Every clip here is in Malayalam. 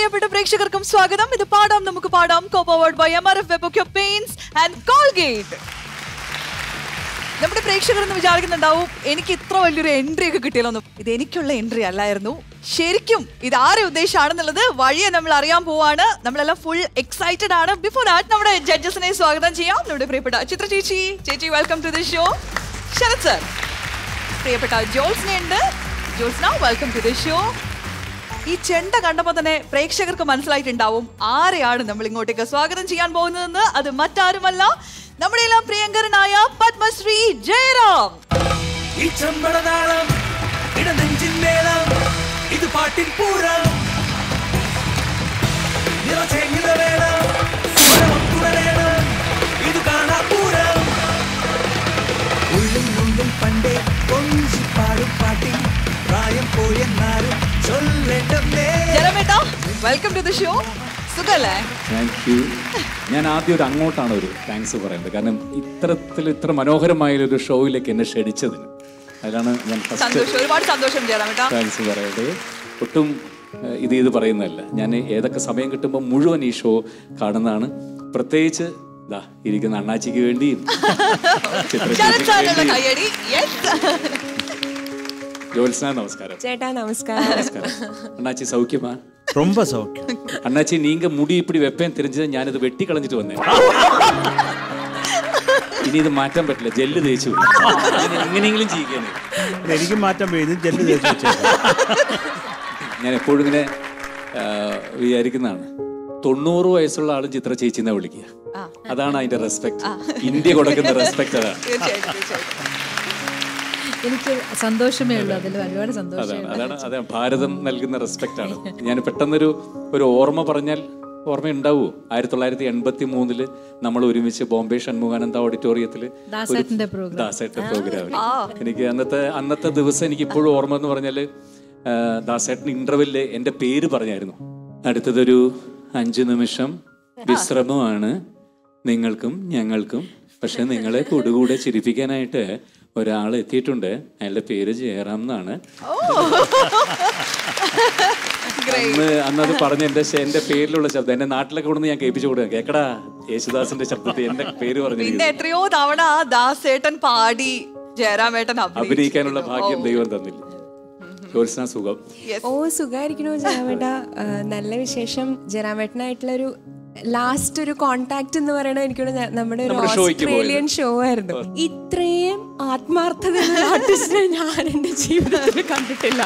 പ്രിയപ്പെട്ട പ്രേക്ഷകർക്കും സ്വാഗതം ഇത് പാടാം നമുക്ക് പാടാം co powered by M R F വെബ് പെയിൻസ് ആൻഡ് കോൾഗേറ്റ് നമ്മുടെ പ്രേക്ഷകർ എന്ന് വിചാരിക്കുന്നുണ്ടാവും എനിക്ക് ഇത്ര വലിയൊരു എൻട്രി ഒക്കെ കിട്ടിയല്ലോ ഇത് എനിക്കുള്ള എൻട്രി അല്ലായിരുന്നു ശരിക്കും ഇത് ആരെ ഉദ്ദേശമാണെന്നുള്ളത് വഴിയെ നമ്മൾ അറിയാൻ പോവാണ് നമ്മളെല്ലാം ഫുൾ എക്സൈറ്റഡ് ആണ് ബിഫോർ ദാറ്റ് നമ്മുടെ ജഡ്ജസിനെ സ്വാഗതം ചെയ്യാം നമ്മുടെ പ്രിയപ്പെട്ട ചിത്ര ചേച്ചി ചേച്ചി welcome to the show Sarath sir പ്രിയപ്പെട്ട ജോൾസിനെ ഉണ്ട് Jyotsna welcome to the show ഈ ചെണ്ട കണ്ടപ്പോൾ തന്നെ പ്രേക്ഷകർക്ക് മനസ്സിലായിട്ടുണ്ടാവും ആരെയാണ് നമ്മൾ ഇങ്ങോട്ടേക്ക് സ്വാഗതം ചെയ്യാൻ പോകുന്നതെന്ന് അത് മറ്റാരുമല്ല നമ്മുടെ എല്ലാം പ്രിയങ്കരനായ പത്മശ്രീ ജയറാം ഈ ചമ്പടനാളം ഇടനെഞ്ചിൻ മേളം ഇത് പാട്ടിൻ പൂരം നിറചേങ്ങിത വേണം സ്വരം തുടരണം ഇത് കാണാ പൂരം ഉള്ളും മുണ്ടും പണ്ടേ കൊഞ്ചി പാടും പാട്ടിൽ പ്രായം പോയെന്നാലും ചൊല്ലേണ്ടേ ജലമേട്ട വെൽക്കം ടു ദി ഷോ സുഖല്ലേ താങ്ക് യു ഞാൻ ആദ്യം ഒരു അങ്ങോട്ടാണ് ഒരു താങ്ക്സ് പറയേണ്ടത് കാരണം ഇത്തരത്തിൽ ഇത്ര മനോഹരമായ ഒരു ഷോയിലേക്ക് എന്നെ ക്ഷണിച്ചതിന് അതിലാണ് ഞാൻ ഫസ്റ്റ് സന്തോഷം ഒരുപാട് സന്തോഷം ജയറാമേട്ട താങ്ക്സ് പറയേണ്ടത് ഒട്ടും ഏഹ്, ഇത് ഇത് പറയുന്നതല്ല ഞാൻ ഏതൊക്കെ സമയം കിട്ടുമ്പോൾ മുഴുവൻ ഈ ഷോ കാണുന്നതാണ് പ്രത്യേകിച്ച് ദാ ഇരിക്കുന്ന അണ്ണാച്ചിക്ക് വേണ്ടിയും ശരത് ചിത്രചേച്ചിക്ക് സാറിനുള്ള വേണ്ടിയും കയ്യടി യെസ് ജോത്സ്ന നമസ്കാരം ചേട്ടാ നമസ്കാരം നമസ്കാരം അണ്ണാച്ചി സൗഖ്യമാ ரொம்ப சௌக்கியம் அண்ணாச்சி நீங்க முடி இப்படி வைப்பேன் தெரிஞ்சது ഞാനിത് വെട്ടി കളഞ്ഞിട്ട് വന്നേ ഇനി ഇത് മാറ്റാൻ പറ്റില്ല ജെല്ല് തേച്ചു ഇതിനെ എങ്ങനെയെങ്കിലും ചെയ്യിക്കാനേ എനിക്ക് മാറ്റം പെയ്യുന്നു ജെല്ല് തേച്ച് വെച്ചേക്കാം ഞാൻ എപ്പോഴും ഇങ്ങനെ ആ, വിചാരിക്കുന്നതാണ് തൊണ്ണൂറ് വയസ്സുള്ള ആളും ചിത്ര ചേച്ചിന്നാ വിളിക്കുക അതാണ് അതിന്റെ റെസ്പെക്ട് ഇന്ത്യ കൊടുക്കുന്ന റെസ്പെക്ട് അതാണ് തീർച്ചയായിട്ടും തീർച്ചയായിട്ടും എനിക്ക് സന്തോഷമേ ഉള്ളൂ അതിൽ ഒരുപാട് സന്തോഷം അതാണ് അതാണ് അതെ ഭാരതം നൽകുന്ന റെസ്പെക്ട് ആണ് ഞാൻ പെട്ടെന്നൊരു ഒരു ഓർമ്മ പറഞ്ഞാൽ ഓർമ്മ ഉണ്ടാവൂ ആയിരത്തി തൊള്ളായിരത്തി എൺപത്തി മൂന്നില് നമ്മൾ ഒരുമിച്ച് ബോംബെ ഷൺമുഖാനന്ദ ഓഡിറ്റോറിയത്തിൽ ദാസേട്ടന്റെ program. ദാസേട്ടൻ പ്രോഗ്രാമിൽ എനിക്ക് അന്നത്തെ അന്നത്തെ ദിവസം എനിക്ക് ഇപ്പോഴും ഓർമ്മ എന്ന് പറഞ്ഞാല് ആ, ദാസേട്ടൻ ഇന്റർവെല്ലില് എന്റെ പേര് പറഞ്ഞായിരുന്നു അടുത്തതൊരു അഞ്ചു നിമിഷം വിശ്രമമാണ് നിങ്ങൾക്കും ഞങ്ങൾക്കും പക്ഷെ നിങ്ങളെ കൂടുകൂടെ ചിരിപ്പിക്കാനായിട്ട് ഒരാൾ എത്തിയിട്ടുണ്ട് അയാളുടെ പേര് ജയറാം എന്നാണ് അന്ന് അന്നത് പറഞ്ഞ എന്റെ ശ- എന്റെ പേരിലുള്ള ശബ്ദം എന്റെ നാട്ടിലൊക്കെ കൊണ്ടു ഞാൻ കേൾപ്പിച്ചു കൊടുക്കുക കേക്കടാ യേശുദാസിന്റെ ശബ്ദത്തിൽ എന്റെ പേര് പിന്നെ പറഞ്ഞിരിക്കുന്നു എത്രയോ തവണ ആ ദാസേട്ടൻ പാടി ജയറാമേട്ടൻ അഭിനയിച്ചു. അഭിനയിക്കാനുള്ള ഭാഗ്യം ദൈവം തന്നില്ല ജോത്സ്ന സുഖം Yes. ഓ സുഖമായിരിക്കണോ ജരാമേട്ട നല്ല വിശേഷം ജരാമേട്ടനായിട്ടുള്ള ഒരു ലാസ്റ്റ് ഒരു കോണ്ടാക്ട് എന്ന് പറയുന്നത് എനിക്കൊരു നമ്മുടെ ഒരു നമ്മുടെ ഷോയ്ക്ക് ഓസ്ട്രേലിയൻ ഷോ ആയിരുന്നു ഇത്രയും ആത്മാർത്ഥത ആർട്ടിസ്റ്റിനെ ഞാൻ എന്റെ ജീവിതത്തിൽ കണ്ടിട്ടില്ല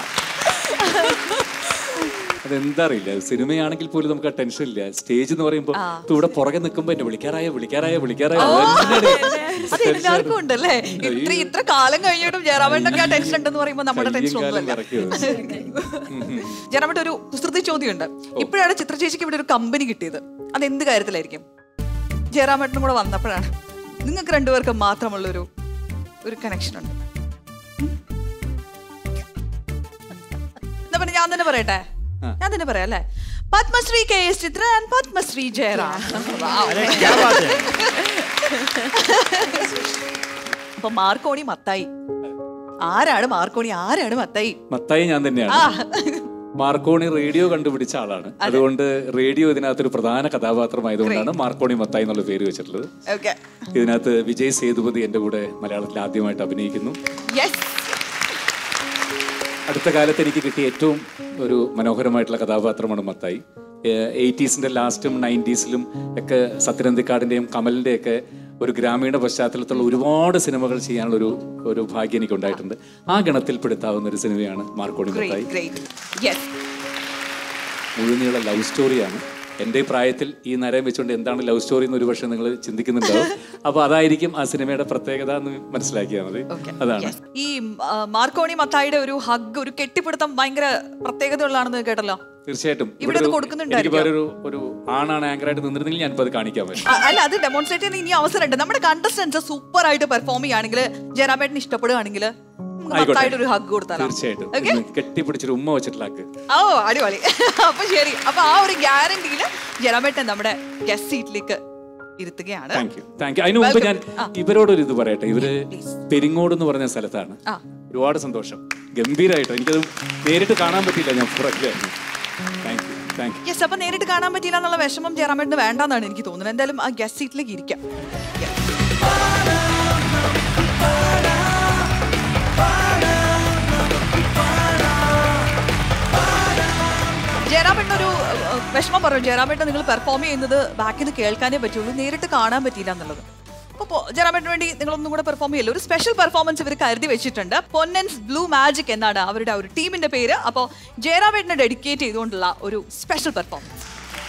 അതെന്താ അറിയില്ല സിനിമയാണെങ്കിൽ പോലും നമുക്ക് ആ ടെൻഷൻ ഇല്ല സ്റ്റേജ് എന്ന് പറയുമ്പോൾ ഇപ്പൊ ഇവിടെ പുറകെ നിൽക്കുമ്പോ എന്നെ വിളിക്കാറായ വിളിക്കാറായ വിളിക്കാറായ അത് എല്ലാവർക്കും ഉണ്ടല്ലേ ഇത്ര ഇത്ര കാലം കഴിഞ്ഞിട്ടും ജയറാമേട്ടനൊക്കെ ആ ടെൻഷൻ ഉണ്ടെന്ന് പറയുമ്പോൾ നമ്മുടെ ടെൻഷൻ ഒന്നുമല്ല ജയറാമേട്ട ഒരു കുസൃതി ചോദ്യമുണ്ട് ഇപ്പോഴാണ് ചിത്ര ചേച്ചിക്ക് ഇവിടെ ഒരു കമ്പനി കിട്ടിയത് അത് എന്ത് കാര്യത്തിലായിരിക്കും ജയറാമേട്ടനും കൂടെ വന്നപ്പോഴാണ് നിങ്ങൾക്ക് രണ്ടുപേർക്ക് മാത്രമുള്ള ഒരു ഒരു കണക്ഷൻ ഉണ്ട് ഉം? എന്നാ പിന്നെ ഞാൻ തന്നെ പറയട്ടെ ഞാൻ തന്നെ പറയാം അല്ലേ Padmashri K S Chitra and Padmashri Jayaram Wow. अरे क्या बात है അപ്പൊ മാർക്കോണി മത്തായി ആരാണ് മാർക്കോണി ആരാണ് മത്തായി മത്തായി ഞാൻ തന്നെയാണ് ആ മാർക്കോണി റേഡിയോ കണ്ടുപിടിച്ച ആളാണ് അതുകൊണ്ട് റേഡിയോ ഇതിനകത്തൊരു പ്രധാന കഥാപാത്രമായതുകൊണ്ടാണ് മാർക്കോണി മത്തായി എന്നുള്ള പേര് വെച്ചിട്ടുള്ളത് ഓക്കെ ഇതിനകത്ത് വിജയ് സേതുപതി എന്റെ കൂടെ മലയാളത്തിൽ ആദ്യമായിട്ട് അഭിനയിക്കുന്നു യെസ് അടുത്ത കാലത്ത് എനിക്ക് കിട്ടിയ ഏറ്റവും ഒരു മനോഹരമായിട്ടുള്ള കഥാപാത്രമാണ് മത്തായി എയ്റ്റീസിന്റെ ലാസ്റ്റും നയൻറ്റീസിലും ഒക്കെ സത്യനന്ദിക്കാടിന്റെയും കമലിന്റെയും ഒക്കെ ഒരു ഗ്രാമീണ പശ്ചാത്തലത്തിലുള്ള ഒരുപാട് സിനിമകൾ ചെയ്യാനുള്ള ഒരു ഒരു ഭാഗ്യം എനിക്ക് ഉണ്ടായിട്ടുണ്ട് ആ ഗണത്തിൽപ്പെടുത്താവുന്ന ഒരു സിനിമയാണ് Marconi Mathai great great yes മുഴുനീള ലവ് സ്റ്റോറിയാണ് എൻ്റെ പ്രായത്തിൽ ഈ നരം വെച്ചുകൊണ്ട് എന്താണ് ലവ് സ്റ്റോറി എന്ന് ഒരുപക്ഷെ നിങ്ങൾ ചിന്തിക്കുന്നുണ്ടാവും അപ്പൊ അതായിരിക്കും ആ സിനിമയുടെ പ്രത്യേകത എന്ന് മനസ്സിലാക്കിയാൽ മതി അതാണ് ഈ ആ, മാർക്കോണി മത്തായിയുടെ ഒരു ഹഗ് ഒരു കെട്ടിപ്പിടുത്തം ഭയങ്കര പ്രത്യേകതയുള്ളതാണെന്ന് കേട്ടല്ലോ തീർച്ചയായിട്ടും ഇവിടെ ഇവിടെ അത് ഒരു- കൊടുക്കുന്നുണ്ടായിരിക്കും. എനിക്ക് വേറെ ഒരു ഒരു ആണാണ് ആങ്കറായിട്ട് നിന്നിരുന്നെങ്കിൽ ഞാനിപ്പോ അത് കാണിക്കാൻ പറ്റും ആ, അല്ല അത് ഡെമോൺസ്ട്രേറ്റ് ചെയ്യുന്ന ഇനി അവസരമുണ്ട് നമ്മുടെ കണ്ടസ്റ്റൻസ് സൂപ്പർ ആയിട്ട് പെർഫോം ചെയ്യുകയാണെങ്കിൽ ജയറാമേട്ടന് ഇഷ്ടപ്പെടുകയാണെങ്കിൽ മത്തായിട്ട് ഒരു ഹഗ് കൊടുത്താലോ തീർച്ചയായിട്ടും Okay? ഒന്ന് കെട്ടിപ്പിടിച്ചൊരു ഉമ്മ വെച്ചിട്ടുള്ള ആക്ക് ഓ അടിപൊളി അപ്പൊ ശരി അപ്പൊ ആ ഒരു ഗ്യാരണ്ടിയില് ജയറാമേട്ടൻ നമ്മുടെ ഗസ്റ്റ് സീറ്റിലേക്ക് ഇരുത്തുകയാണ് താങ്ക് യു താങ്ക് യു അതിനു മുമ്പ് ഞാൻ ഇവരോടൊരു ഇത് പറയട്ടെ ഇവര് പെരിങ്ങോട് എന്ന് പറഞ്ഞ സ്ഥലത്താണ് ആ. ഒരുപാട് സന്തോഷം ഗംഭീരമായിട്ടോ എനിക്കത് നേരിട്ട് കാണാൻ പറ്റിയില്ല ഞാൻ പുറകിലായിരുന്നു താങ്ക് യു താങ്ക് യെസ് അപ്പൊ നേരിട്ട് കാണാൻ പറ്റിയില്ല എന്നുള്ള വിഷമം ജയറാമേട്ടിന് വേണ്ടെന്നാണ് എനിക്ക് തോന്നുന്നത് എന്തായാലും ആ ഗസ്റ്റ് സീറ്റിലേക്ക് ഇരിക്കാം Yes. ജയറാമേട്ടനൊരു ഏഹ്, വിഷമം പറഞ്ഞു ജയറാമേട്ടൻ നിങ്ങൾ പെർഫോം ചെയ്യുന്നത് ബാക്കിൽ നിന്ന് കേൾക്കാനേ പറ്റുള്ളൂ നേരിട്ട് കാണാൻ പറ്റിയില്ല എന്നുള്ളത് അപ്പോൾ ജയറാമേട്ടന് വേണ്ടി നിങ്ങളൊന്നും കൂടെ പെർഫോം ചെയ്യല്ലോ ഒരു സ്പെഷ്യൽ പെർഫോമൻസ് ഇവർ കരുതി വെച്ചിട്ടുണ്ട് പൊന്നൻസ് ബ്ലൂ മാജിക് എന്നാണ് അവരുടെ ആ ഒരു ടീമിന്റെ പേര് അപ്പോൾ ജയറാമേട്ടനെ ഡെഡിക്കേറ്റ് ചെയ്തുകൊണ്ടുള്ള ഒരു സ്പെഷ്യൽ പെർഫോമൻസ്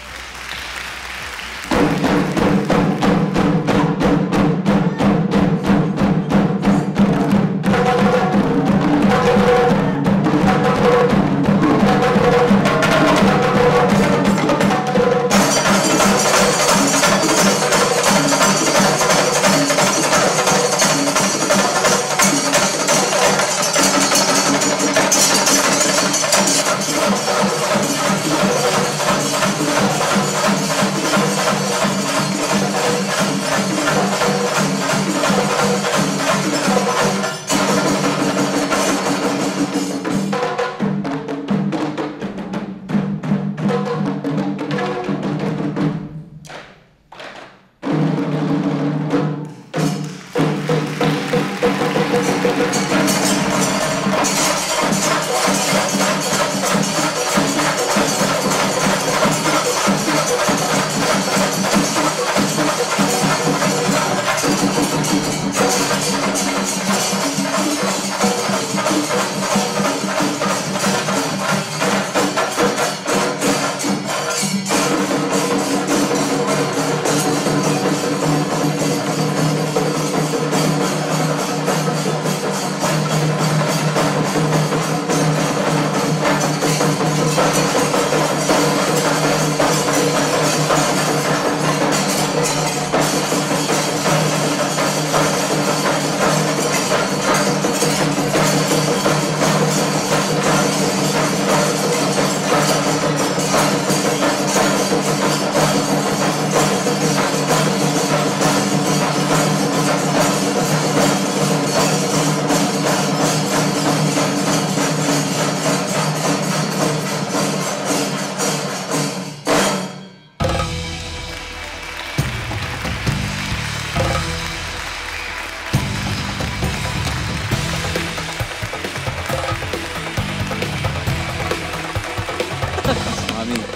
സ്വാമി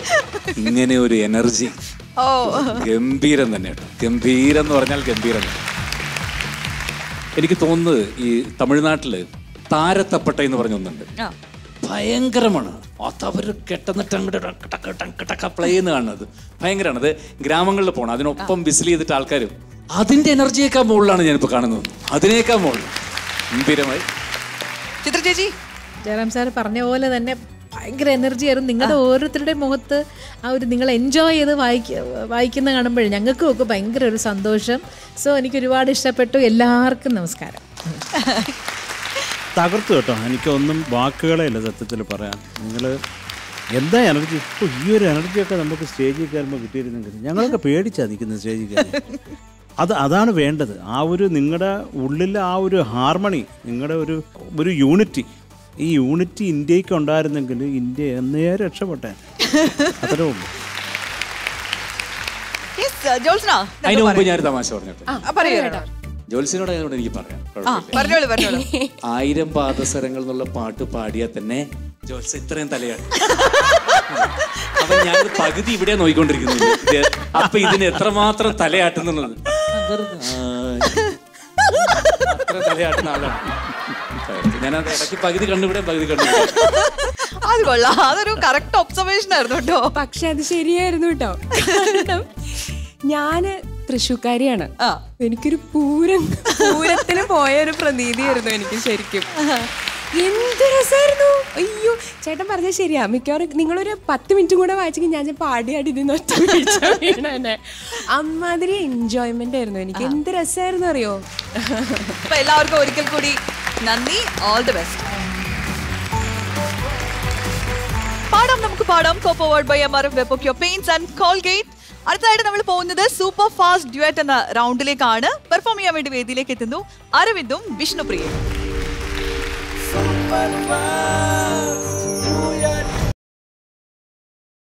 ഇങ്ങനെ ഒരു എനർജി ഓ ഗംഭീരം തന്നെ കേട്ടോ ഗംഭീരം എന്ന് പറഞ്ഞാൽ ഗംഭീരം തന്നെ. എനിക്ക് തോന്നുന്നത് ഈ തമിഴ്നാട്ടില് താരത്തപ്പട്ട എന്ന് പറഞ്ഞ ഒന്നുണ്ട് ആ. ഭയങ്കരമാണ് അത് അവർ കെട്ടുന്നിട്ട് അങ്ങോട്ട് പ്ലേ എന്ന് കാണുന്നത് ഭയങ്കരമാണ് അത് ഗ്രാമങ്ങളിൽ പോകണം അതിനൊപ്പം വിസിൽ ചെയ്തിട്ട് ആൾക്കാർ അതിന്റെ എനർജിയേക്കാൾ മുകളിലാണ് ഞാനിപ്പോൾ കാണുന്നത് അതിനേക്കാൾ മുകളിൽ ഗംഭീരമായി ചിത്ര ചേച്ചി ജയറാം സാർ പറഞ്ഞ പോലെ തന്നെ ഭയങ്കര എനർജി ആയിരുന്നു നിങ്ങളുടെ ഓരോരുത്തരുടെ മുഖത്ത് ആ ഒരു നിങ്ങൾ എൻജോയ് ചെയ്ത് വായിക്ക വായിക്കുന്ന കാണുമ്പോഴേ ഞങ്ങൾക്കും ഒക്കെ ഭയങ്കര ഒരു സന്തോഷം സോ എനിക്ക് ഒരുപാട് ഇഷ്ടപ്പെട്ടു എല്ലാവർക്കും നമസ്കാരം തകർത്തു കേട്ടോ എനിക്കൊന്നും വാക്കുകളേ ഇല്ല സത്യത്തിൽ പറയാൻ നിങ്ങൾ എന്താ എനർജി ഇപ്പോൾ ഈ ഒരു എനർജിയൊക്കെ നമുക്ക് സ്റ്റേജിൽ കയറുമ്പോൾ കിട്ടിയിരുന്നെങ്കിൽ ഞങ്ങളൊക്കെ പേടിച്ചാ നിൽക്കുന്നത് സ്റ്റേജിൽ കയറി അത് അതാണ് വേണ്ടത് ആ ഒരു നിങ്ങളുടെ ഉള്ളിലെ ആ ഒരു ഹാർമണി നിങ്ങളുടെ ഒരു ഒരു യൂണിറ്റി ഈ യൂണിറ്റി ഇന്ത്യക്ക് ഉണ്ടായിരുന്നെങ്കിൽ ഇന്ത്യ എന്നേ രക്ഷപ്പെട്ടെ അത്രേ ഉള്ളൂ യെസ് ജോൾസന അതിന് മുമ്പ് ഞാനൊരു തമാശ പറഞ്ഞിട്ട് പറയൂ കേട്ടോ ജോത്സ്യനോട് ആയതുകൊണ്ട് എനിക്ക് പറയാം ആ കുഴപ്പമില്ല. പറഞ്ഞോളൂ പറഞ്ഞോളൂ ആയിരം പാദസരങ്ങൾ എന്നുള്ള പാട്ട് പാടിയാൽ തന്നെ ജോത്സ്യ ഇത്രയും തലയാണ് അപ്പൊ ഞാൻ പകുതി ഇവിടെ നോക്കിക്കൊണ്ടിരിക്കുന്നത് ഇത് അപ്പൊ ഇതിന് എത്രമാത്രം തലയാട്ടുന്നുള്ളത് അത്ര തലയാട്ടുന്ന ആളാണ് ഞാൻ അത് ഇടയ്ക്ക് പകുതി കണ്ടുവിടെ പകുതി കണ്ടുവിടെ അത് കൊള്ളാം അതൊരു കറക്റ്റ് ഒബ്സർവേഷൻ ആയിരുന്നു കേട്ടോ പക്ഷെ അത് ശരിയായിരുന്നു കേട്ടോ കാരണം ഞാന് തൃശ്ശൂക്കാരിയാണ് ആ. എനിക്കൊരു പൂരം പൂരത്തിന് പോയ ഒരു പ്രതീതിയായിരുന്നു എനിക്ക് ശരിക്കും എന്ത് രസമായിരുന്നു അയ്യോ ചേട്ടൻ പറഞ്ഞ ശരിയാ മിക്കവാറും നിങ്ങളൊരു പത്ത് മിനിറ്റ് കൂടെ വായിച്ചെങ്കിൽ ഞാൻ പാടി ആടി ഇതിന് ഒറ്റ വീഴ്ച വീണേനെ. അമ്മാതിരി എൻജോയ്മെന്റ് ആയിരുന്നു എനിക്ക് എന്ത് രസമായിരുന്നു അറിയോ അപ്പൊ എല്ലാവർക്കും ഒരിക്കൽ കൂടി നന്ദി ഓൾ ദി ബെസ്റ്റ് പാടാം നമുക്ക് പാടാം co powered by M R F Vapocure paints and Colgate അടുത്തതായിട്ട് നമ്മൾ പോകുന്നത് സൂപ്പർ ഫാസ്റ്റ് ഡ്യുവറ്റ് എന്ന റൗണ്ടിലേക്കാണ് പെർഫോം ചെയ്യാൻ വേണ്ടി വേദിയിലേക്ക് എത്തുന്നു അരവിന്ദും വിഷ്ണുപ്രിയയും Super fast.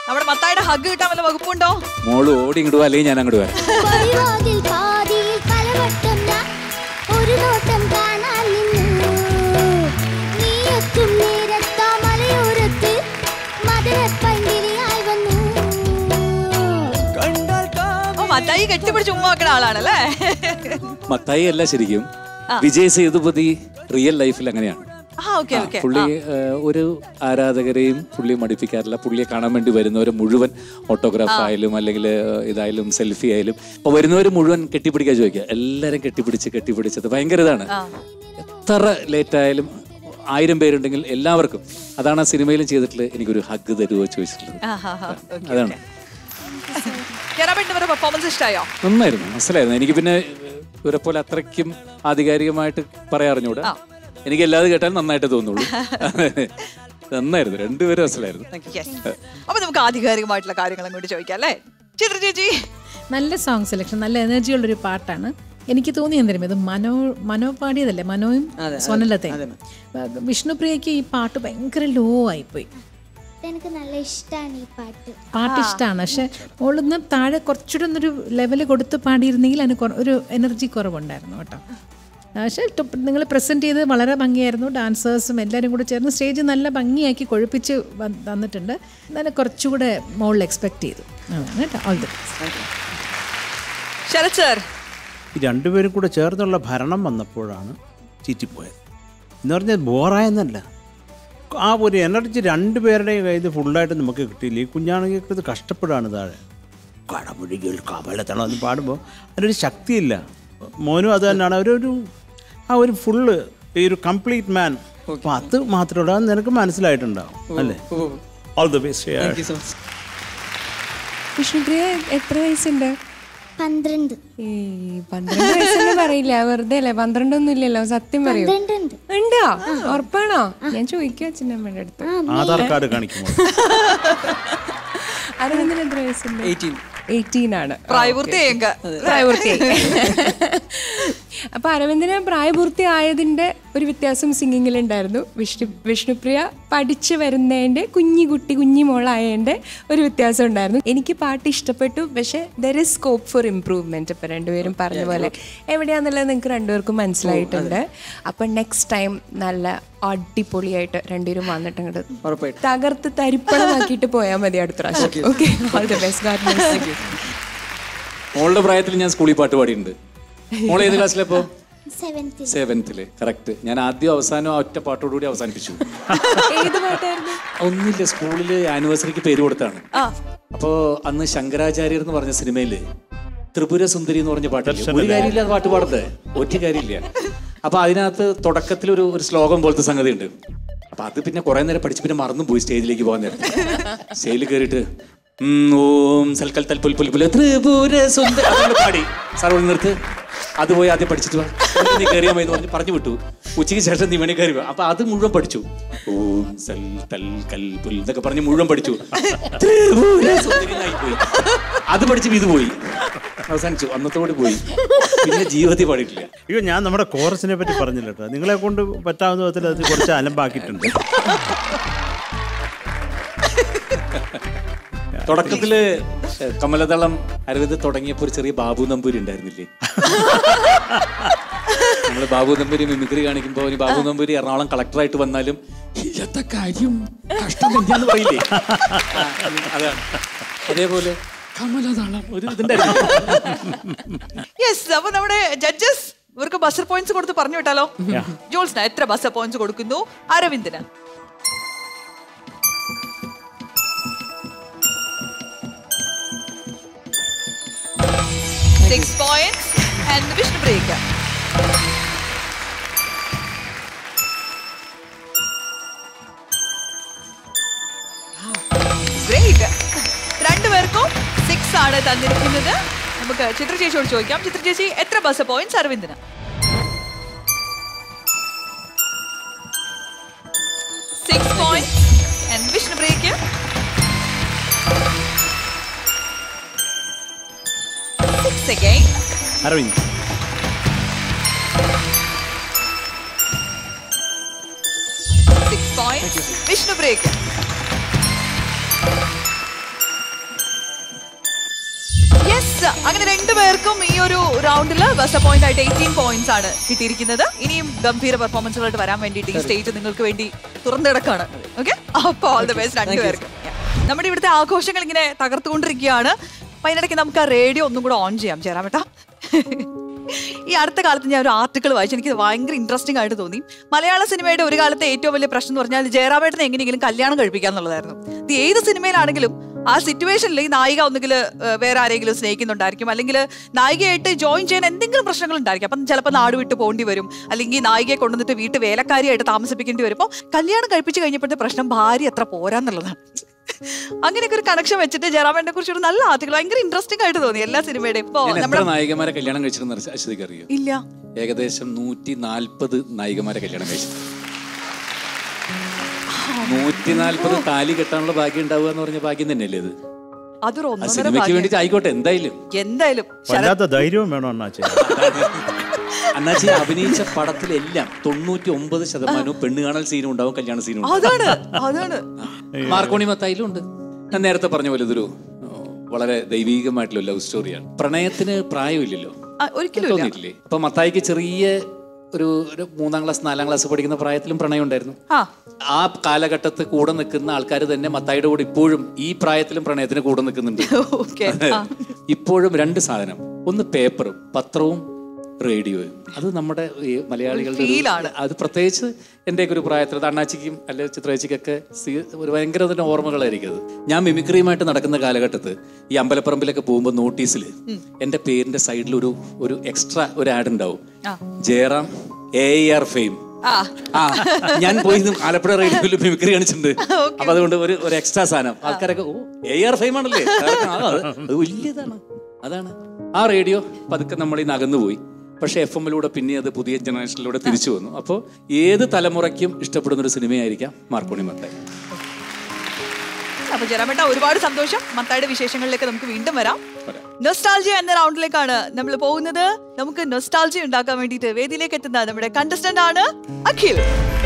നമ്മുടെ മത്തായുടെ ഹഗ് കിട്ടാൻ വല്ല വകുപ്പുണ്ടോ മോള് ഓടി ഇങ്ങോട്ട് വാ, അല്ലെങ്കിൽ ഞാൻ അങ്ങോട്ട് വരാം പടിവാതിൽ പാതിയിൽ പലവട്ടം ഞാൻ ഒരു നോട്ടം കാണാൻ നിന്നു നീയെത്തും നേരത്താ മലയോരത്ത് മധുരപ്പൈങ്കിളിയായി വന്നു കണ്ടാൽ കാ- ഓ മത്തായി കെട്ടിപ്പിടിച്ച് ഉമ്മ വെക്കണ ആളാണല്ലേ മത്തായി അല്ല ശരിക്കും വിജയ് സേതുപതി റിയൽ ലൈഫിൽ അങ്ങനെയാണ് ആ ഓക്കെ ഓക്കെ പുള്ളി ഏഹ്, ഒരു ആരാധകരെയും പുള്ളി മടിപ്പിക്കാറില്ല പുള്ളിയെ കാണാൻ വേണ്ടി വരുന്നവരെ മുഴുവൻ ഓട്ടോഗ്രാഫ് ആയാലും അല്ലെങ്കിൽ ഏഹ്, ഇതായാലും സെൽഫി ആയാലും അപ്പൊ വരുന്നവർ മുഴുവൻ കെട്ടിപ്പിടിക്കാൻ ചോദിക്കുക എല്ലാരും കെട്ടിപ്പിടിച്ച് കെട്ടിപ്പിടിച്ചത് ഭയങ്കര ഇതാണ് എത്ര ലേറ്റ് ആയാലും ആയിരം പേരുണ്ടെങ്കിൽ എല്ലാവർക്കും അതാണ് ആ സിനിമയിലും ചെയ്തിട്ടുള്ളത് എനിക്കൊരു ഹഗ് തരുമോ ചോദിച്ചിട്ടുള്ളത് അതാണ് കേരള പെർഫോമൻസ് ഇഷ്ടമായോ നന്നായിരുന്നു മനസ്സിലായിരുന്നു എനിക്ക് പിന്നെ ഇവരെ പോലെ അത്രയ്ക്കും ആധികാരികമായിട്ട് പറയാറിഞ്ഞൂടാ എനിക്ക് എല്ലാവരും കേട്ടാൽ നന്നായിട്ട് തോന്നുള്ളൂ നന്നായിരുന്നു രണ്ടുപേരും മനസ്സിലായിരുന്നു Yes. അപ്പൊ നമുക്ക് ആധികാരികമായിട്ടുള്ള കാര്യങ്ങൾ അങ്ങോട്ട് ചോദിക്കാം അല്ലേ ചിത്ര ചേച്ചി നല്ല സോങ് സെലക്ഷൻ നല്ല എനർജി ഉള്ളൊരു പാട്ടാണ് എനിക്ക് തോന്നി എന്തരും ഇത് മനോ മനോ പാടിയതല്ലേ മനോയും സോനലതയും വിഷ്ണുപ്രിയയ്ക്ക് ഈ പാട്ട് ഭയങ്കര ലോ ആയിപ്പോയി എനിക്ക് നല്ല ഇഷ്ടമാണ് ഈ പാട്ട് പാട്ട് ഇഷ്ടമാണ് പക്ഷെ മോളിന്ന് താഴെ കുറച്ചുകൂടെ ഒന്നൊരു ലെവല് കൊടുത്ത് പാടിയിരുന്നെങ്കിൽ അതിന് കുറ- ഒരു എനർജി കുറവുണ്ടായിരുന്നു കേട്ടോ പക്ഷേ നിങ്ങൾ പ്രസൻറ്റ് ചെയ്ത് വളരെ ഭംഗിയായിരുന്നു ഡാൻസേഴ്സും എല്ലാവരും കൂടെ ചേർന്ന് സ്റ്റേജ് നല്ല ഭംഗിയാക്കി കൊഴുപ്പിച്ച് വന്ന് തന്നിട്ടുണ്ട് നല്ല കുറച്ചുകൂടെ മോളിൽ എക്സ്പെക്ട് ചെയ്തു അതാണ് കേട്ടോ ഓൾ ദി ശരത് സർ ഈ രണ്ടുപേരും കൂടെ ചേർന്നുള്ള ഭരണം വന്നപ്പോഴാണ് ചീറ്റിപ്പോയത് എന്ന് പറഞ്ഞാൽ ബോറായെന്നല്ല ആ ഒരു എനർജി രണ്ടുപേരുടെയും കയ്യിൽ ഫുള്ളായിട്ട് നമുക്ക് കിട്ടിയില്ല ഈ കുഞ്ഞാണെങ്കിൽ ഇത് കഷ്ടപ്പെടാണ് താഴെ കടമുടികൾ കമലത്തണം എന്ന് പാടുമ്പോൾ അതിനൊരു ശക്തിയില്ല മോനും അത് തന്നെയാണ് അവരൊരു ആ ഒരു ഫുള്ള് ഈ ഒരു കംപ്ലീറ്റ് മാൻ അപ്പം അത് മാത്രമല്ല അത് നിനക്ക് മനസ്സിലായിട്ടുണ്ടാവും അല്ലേ ഓൾ ദ ബെസ്റ്റ് വിഷ്ണുപ്രിയ എത്ര വയസ്സുണ്ട് പന്ത്രണ്ട് ഈ പന്ത്രണ്ട് വയസ്സെന്ന് പറയില്ല വെറുതെ അല്ലേ പന്ത്രണ്ടൊന്നും ഇല്ലല്ലോ സത്യം പറയൂ പന്ത്രണ്ട് ഉണ്ടോ ഉറപ്പാണോ ഞാൻ ചോദിക്കുക അച്ഛനമ്മയുടെ അടുത്ത് ആധാർ കാർഡ് കാണിക്കുമോ അരവിന്ദന് എത്ര വയസ്സുണ്ട് എയ്റ്റീൻ ആണ് പ്രായപൂർത്തി എങ്ക പ്രായപൂർത്തിയായി അപ്പൊ അരവിന്ദന് പ്രായപൂർത്തി ആയതിന്റെ ഒരു വ്യത്യാസം സിംഗിങ്ങിൽ ഉണ്ടായിരുന്നു വിഷ്ണു വിഷ്ണുപ്രിയ പഠിച്ചു വരുന്നതിന്റെ കുഞ്ഞി കുട്ടി കുഞ്ഞി മോളായതിന്റെ ഒരു വ്യത്യാസം ഉണ്ടായിരുന്നു എനിക്ക് പാട്ട് ഇഷ്ടപ്പെട്ടു പക്ഷെ there is scope for improvement ഇപ്പൊ രണ്ടുപേരും പറഞ്ഞ പോലെ എവിടെയാന്നുള്ളത് നിങ്ങൾക്ക് രണ്ടുപേർക്കും മനസ്സിലായിട്ടുണ്ട് അപ്പൊ നെക്സ്റ്റ് ടൈം നല്ല അടിപൊളിയായിട്ട് രണ്ടുപേരും വന്നിട്ട് അങ്ങോട്ട് തകർത്ത് തരിപ്പണമാക്കിയിട്ട് പോയാൽ മതി അടുത്ത പ്രാവശ്യം ഓക്കെ ഓൾ ദി ബെസ്റ്റ് ഗാഡ് മോളുടെ പ്രായത്തിൽ ഞാൻ സ്കൂളിൽ പാട്ട് പാടിയിട്ടുണ്ട് മോൾ ഏത് ക്ലാസ്സിലപ്പോ സെവൻത്തിൽ സെവൻത്തില് കറക്റ്റ് ഞാൻ ആദ്യം അവസാനം ആ ഒറ്റ പാട്ടോടുകൂടി അവസാനിപ്പിച്ചു ഏത് പാട്ടായിരുന്നു ഒന്നുമില്ല സ്കൂളില് ആനിവേഴ്സറിക്ക് പേര് കൊടുത്താണ് അപ്പോ അന്ന് ശങ്കരാചാര്യർ എന്ന് പറഞ്ഞ സിനിമയില് ത്രിപുര സുന്ദരി എന്ന് പറഞ്ഞ പാട്ടില്ല ഒരു കാര്യമില്ല അത് പാട്ട് പാടത്തെ ഒറ്റ കാര്യമില്ല അപ്പൊ അതിനകത്ത് തുടക്കത്തിൽ ഒരു ഒരു ശ്ലോകം പോലത്തെ സംഗതി ഉണ്ട് അപ്പൊ അത് പിന്നെ കുറെ നേരം പഠിച്ച് പിന്നെ മറന്നു പോയി സ്റ്റേജിലേക്ക് പോകാൻ നേരം സ്റ്റേജിൽ കയറിയിട്ട് ഉം, ഓം സൽക്കൽ തൽ പുൽ പുൽ പുൽ ത്രിപുര സുന്ദരി അതുകൊണ്ട് പാടി സാർ ഒന്ന് നിർത്ത് അത് പോയി ആദ്യം പഠിച്ചിട്ട് വാ. എന്നിട്ട് നീ കയറിയാൽ മതി എന്ന് പറഞ്ഞ് പറഞ്ഞു വിട്ടു ഉച്ചയ്ക്ക് ശേഷം നീ വേണേ കയറി വാ. അപ്പൊ അത് മുഴുവൻ പഠിച്ചു ഓം സൽ തൽ കൽ പുൽ എന്നൊക്കെ പറഞ്ഞ് മുഴുവൻ പഠിച്ചു ത്രിപുര സുന്ദരി എന്നായി പോയി അത് പഠിച്ച് ഇത് പോയി അവസാനിച്ചു അന്നത്തോട് പോയി പിന്നെ ജീവിതത്തിൽ പാടിയിട്ടില്ല അയ്യോ ഞാൻ നമ്മുടെ കോറസിനെ പറ്റി പറഞ്ഞില്ല കേട്ടോ നിങ്ങളെ കൊണ്ട് പറ്റാവുന്ന വിധത്തിൽ അത് കുറച്ച് അലമ്പാക്കിയിട്ടുണ്ട് തുടക്കത്തില് ഏഹ്, കമലദളം അരവിന്ദ് തുടങ്ങിയപ്പോ ഒരു ചെറിയ ബാബു നമ്പൂരി ഉണ്ടായിരുന്നില്ലേ നമ്മള് ബാബു നമ്പൂരി മിമിക്രി കാണിക്കുമ്പോ ഇനി ബാബു നമ്പൂരി എറണാകുളം കളക്ടറായിട്ട് വന്നാലും ഇല്ലാത്ത കാര്യം കഷ്ടം തന്നെയാന്ന് പറയില്ലേ അതാണ് അതേപോലെ കമലദളം ഒരു ഇതുണ്ടായിരുന്നു യെസ് അപ്പൊ നമ്മുടെ ജഡ്ജസ് ഇവർക്ക് ബസർ പോയിന്റ്സ് കൊടുത്ത് പറഞ്ഞു വിട്ടാലോ ജോൾസിന് എത്ര ബസർ പോയിന്റ്സ് കൊടുക്കുന്നു അരവിന്ദിന് six points and Vishnu break great രണ്ടുപേർക്കും സിക്സ് ആണ് തന്നിരിക്കുന്നത് നമുക്ക് ചിത്ര ചേച്ചിയോട് ചോദിക്കാം ചിത്ര ചേച്ചി എത്ര ബസ് പോയിന്റ്സ് അരവിന്ദിന് six points and Vishnu break six again Aravind six points Vishnu break yes അങ്ങനെ രണ്ടുപേർക്കും ഈ ഒരു റൗണ്ടിൽ ബെസ്റ്റ് പോയിന്റ് ആയിട്ട് എയ്റ്റീൻ പോയിന്റ്സ് ആണ് കിട്ടിയിരിക്കുന്നത് ഇനിയും ഗംഭീര പെർഫോമൻസുകളായിട്ട് വരാൻ വേണ്ടിയിട്ട് ഈ സ്റ്റേജ് നിങ്ങൾക്ക് വേണ്ടി തുറന്നിടക്കാണ് ഓക്കെ അപ്പോൾ ഓൾ ദ ബെസ്റ്റ് രണ്ടുപേർക്കും Yeah. നമ്മുടെ ഇവിടുത്തെ ആഘോഷങ്ങൾ ഇങ്ങനെ തകർത്തുകൊണ്ടിരിക്കുകയാണ് അപ്പൊ അതിനിടയ്ക്ക് നമുക്ക് ആ റേഡിയോ ഒന്നും കൂടെ ഓൺ ചെയ്യാം ചേരാമേട്ടാ ഈ അടുത്ത കാലത്ത് ഞാൻ ഒരു ആർട്ടിക്കിൾ വായിച്ചു എനിക്ക് ഭയങ്കര ഇൻട്രസ്റ്റിംഗ് ആയിട്ട് തോന്നി മലയാള സിനിമയുടെ ഒരു കാലത്തെ ഏറ്റവും വലിയ പ്രശ്നം എന്ന് പറഞ്ഞാൽ ജയറാമേട്ടനെ എങ്ങനെയെങ്കിലും കല്യാണം കഴിപ്പിക്കുക എന്നുള്ളതായിരുന്നു ഇത് ഏത് സിനിമയിലാണെങ്കിലും ആ സിറ്റുവേഷനിൽ ഈ നായിക ഒന്നുകിൽ വേറെ ആരെങ്കിലും സ്നേഹിക്കുന്നുണ്ടായിരിക്കും അല്ലെങ്കിൽ നായികയായിട്ട് ജോയിൻ ചെയ്യാൻ എന്തെങ്കിലും പ്രശ്നങ്ങൾ ഉണ്ടായിരിക്കും അപ്പം ചിലപ്പോൾ നാട് വിട്ട് പോകേണ്ടി വരും അല്ലെങ്കിൽ നായികയെ കൊണ്ടുവന്നിട്ട് വീട്ടിൽ വേലക്കാരിയായിട്ട് താമസിപ്പിക്കേണ്ടി വരും അപ്പോൾ കല്യാണം കഴിപ്പിച്ച് കഴിഞ്ഞപ്പോഴത്തെ പ്രശ്നം ഭാര്യ എത്ര പോരാന്നുള്ളതാണ് അങ്ങനെയൊക്കെ ഒരു കണക്ഷൻ വെച്ചിട്ട് ജയറാമേട്ടനെ കുറിച്ച് ഒരു നല്ല ആർട്ടിക്കിൾ ഭയങ്കര ഇൻട്രസ്റ്റിംഗ് ആയിട്ട് തോന്നി എല്ലാ സിനിമയുടെയും ഇപ്പോ ഞാൻ എത്ര നമ്മുടെ നായികമാരെ കല്യാണം കഴിച്ചിരുന്ന അശ്വതിക്ക് അറിയോ ഇല്ല ഏകദേശം നൂറ്റി നാൽപ്പത് നായികമാരെ കല്യാണം കഴിച്ചു നൂറ്റി നാൽപ്പത് താലി കെട്ടാനുള്ള ഭാഗ്യം ഉണ്ടാവുക എന്ന് പറഞ്ഞ ഭാഗ്യം തന്നെയല്ലേ ഇത് അതൊരു ആ ഒന്നൊന്നര സിനിമയ്ക്ക് ഭാഗ്യം. വേണ്ടിട്ട് ആയിക്കോട്ടെ എന്തായാലും എന്തായാലും ശരത് വല്ലാത്ത ധൈര്യവും വേണം അണ്ണാച്ചേ അന്നാച്ചി അഭിനയിച്ച പടത്തിലെല്ലാം തൊണ്ണൂറ്റി ഒമ്പത് ശതമാനവും പെണ്ണ് കാണൽ സീനും ഉണ്ടാവും കല്യാണ സീനും ഉണ്ടാവും അതാണ് അതാണ് മാർക്കോണി മത്തായിലും ഉണ്ട് ഞാൻ നേരത്തെ പറഞ്ഞ പോലെ ഇതൊരു ഓ, വളരെ ദൈവീകമായിട്ടുള്ള ലവ് സ്റ്റോറിയാണ് പ്രണയത്തിന് പ്രായമില്ലല്ലോ ആ, ഒരിക്കലും ഇല്ല തോന്നിയിട്ടില്ലേ ഇപ്പൊ മത്തായിക്ക് ചെറിയ ഒരു ഒരു മൂന്നാം ക്ലാസ് നാലാം ക്ലാസ് പഠിക്കുന്ന പ്രായത്തിലും പ്രണയം ഉണ്ടായിരുന്നു ആ ആ കാലഘട്ടത്ത് കൂടെ നിൽക്കുന്ന ആൾക്കാർ തന്നെ മത്തായിയുടെ കൂടെ ഇപ്പോഴും ഈ പ്രായത്തിലും പ്രണയത്തിന് കൂടെ നിൽക്കുന്നുണ്ട് ഓക്കെ ഇപ്പോഴും രണ്ട് സാധനം ഒന്ന് പേപ്പറും പത്രവും റേഡിയോയും അത് നമ്മുടെ ഈ മലയാളികളുടെ ഒരു- feel ആണ്. അത് പ്രത്യേകിച്ച് എൻ്റെയൊക്കെ ഒരു പ്രായത്തിൽ അത് അണ്ണാച്ചിക്കും അല്ലെ ചിത്രേച്ചിക്കൊക്കെ സി- ഒരു ഭയങ്കര തന്നെ ഓർമ്മകളായിരിക്കും അത് ഞാൻ മിമിക്രിയുമായിട്ട് നടക്കുന്ന കാലഘട്ടത്ത് ഈ അമ്പലപ്പറമ്പിലൊക്കെ പോകുമ്പോൾ നോട്ടീസിൽ എൻ്റെ പേരിന്റെ സൈഡിൽ ഒരു ഒരു എക്സ്ട്രാ ഒരു ആഡ് ഉണ്ടാവും ജയറാം എ ആർ ഫെയിം ആ ആ ഞാൻ പോയി ഇന്ന് ആലപ്പുഴ റേഡിയോയിൽ മിമിക്രി കാണിച്ചിട്ടുണ്ട് അപ്പൊ അതുകൊണ്ട് ഒരു ഒരു എക്സ്ട്രാ സാധനം ആൾക്കാരൊക്കെ ഓ എ ആർ ഫെയിം ആണല്ലേ അവർക്ക് ആ, അത് അത് വലിയതാണ് അതാണ് ആ റേഡിയോ പതുക്കെ നമ്മൾ ഇന്ന് അകന്നുപോയി പക്ഷെ എഫ് എമ്മിലൂടെ പിന്നെ അത് പുതിയ ജനറേഷനിലൂടെ തിരിച്ചു വന്നു അപ്പോൾ ഏത് തലമുറയ്ക്കും ഇഷ്ടപ്പെടുന്ന ഒരു സിനിമയായിരിക്കാം മാർക്കോണി മത്തായി അപ്പൊ ജയറാമേട്ട ഒരുപാട് സന്തോഷം മത്തായുടെ വിശേഷങ്ങളിലേക്ക് നമുക്ക് വീണ്ടും വരാം വരാം. നൊസ്റ്റാൾജിയ എന്ന റൗണ്ടിലേക്കാണ് നമ്മൾ പോകുന്നത് നമുക്ക് നൊസ്റ്റാൾജിയ ഉണ്ടാക്കാൻ വേണ്ടിയിട്ട് വേദിയിലേക്ക് എത്തുന്ന നമ്മുടെ കണ്ടസ്റ്റന്റ് ആണ് അഖിൽ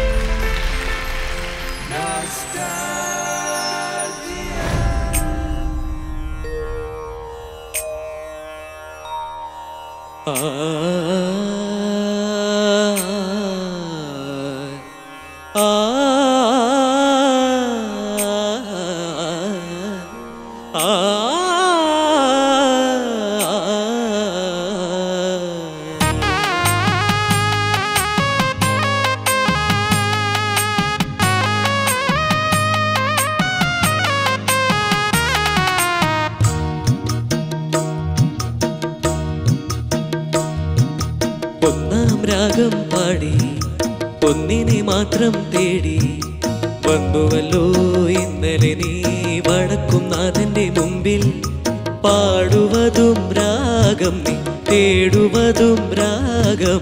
ഒന്നാം രാഗം പാടി ഒന്നിനെ മാത്രം തേടി വന്നുവല്ലോ ഇന്നലെ നീ വടക്കും നാഥന്റെ മുമ്പിൽ പാടുവതും രാഗം നീ തേടുവതും രാഗമ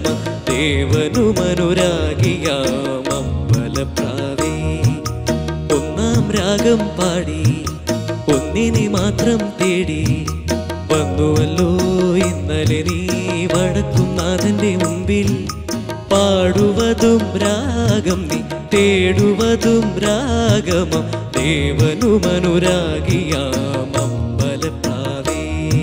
ദേവനുമനുരാഗിയാമമ്പലപ്രാവേ ഒന്നാം രാഗം പാടി ഒന്നിനെ മാത്രം തേടി വന്നുവല്ലോ ഇന്നലെ നീ വടക്കും നാഥന്റെ മുമ്പിൽ പാടുവതും രാഗം നീ തേടുവതും രാഗമം ദേവനുമനുരാഗിയാമമ്പലപ്രാവേ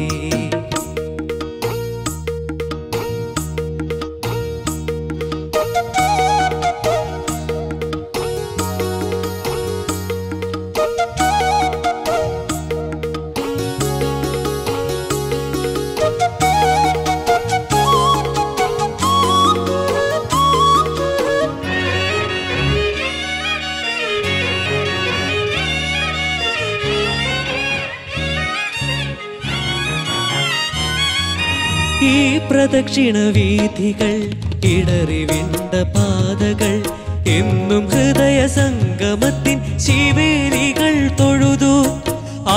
ഈ പ്രദക്ഷിണ വീഥികൾ ഇടറി വിണ്ട പാതകൾ എന്നും ഹൃദയ സംഗമത്തിൻ ശിവേലികൾ തൊഴുതു ആ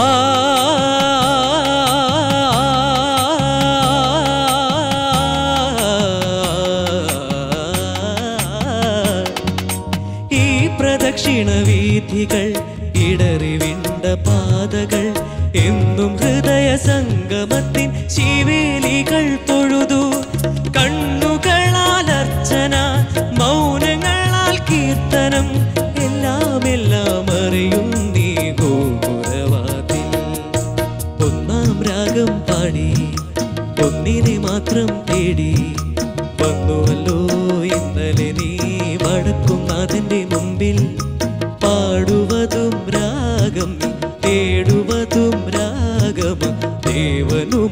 ഈ പ്രദക്ഷിണ വീഥികൾ ഇടറി വിണ്ട പാതകൾ എന്നും ഹൃദയ സംഗമത്തിൻ ശിവേലികൾ തൊഴുതു കണ്ണുകളാൽ അർച്ചന മൗനങ്ങളാൽ കീർത്തനം എല്ലാം എല്ലാം അറിയും നീ ഗോപുരവാതിൽ ഒന്നാം രാഗം പാടി പാടി ഒന്നിനെ മാത്രം തേടി വന്നുവല്ലോ ഇന്നലെ നീ വടക്കും അതിൻ്റെ മുമ്പിൽ പാടുവതും രാഗം തേടുവതും രാഗം ദേവനും